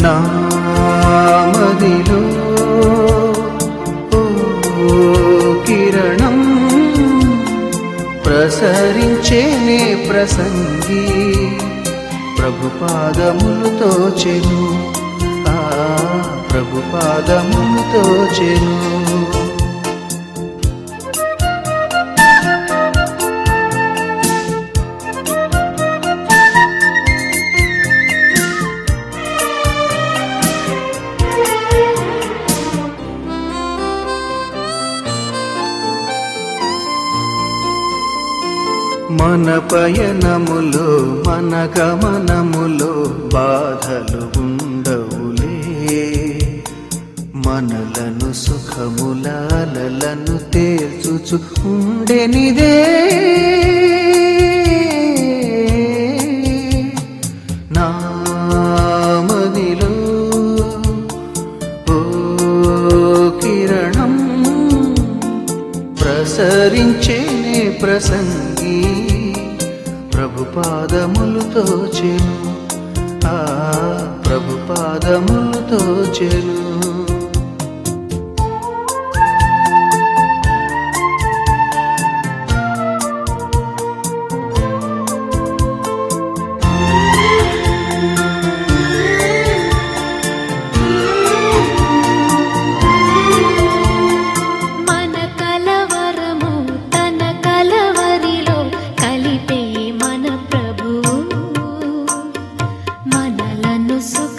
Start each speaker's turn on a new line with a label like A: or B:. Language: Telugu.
A: నామదిలో ఓ కిరణం ప్రసరించేనే ప్రసంగి ప్రభు పాదములతో చెను ఆ ప్రభు పాదములతో చెను మన పయనములో మన గమనములో బాధలు ఉండవులే మనలను సుఖములాలను తేల్చుచు ఉండెనిదే నామదిలో ఓ కిరణం ప్రసరించేనే ప్రసంగి ప్రభు పాదములతో చెను ఆ ప్రభు పాదములతో చెను
B: మన కలవరము తన కలవరిలో కలిపే మన ప్రభు మనలను సుఖ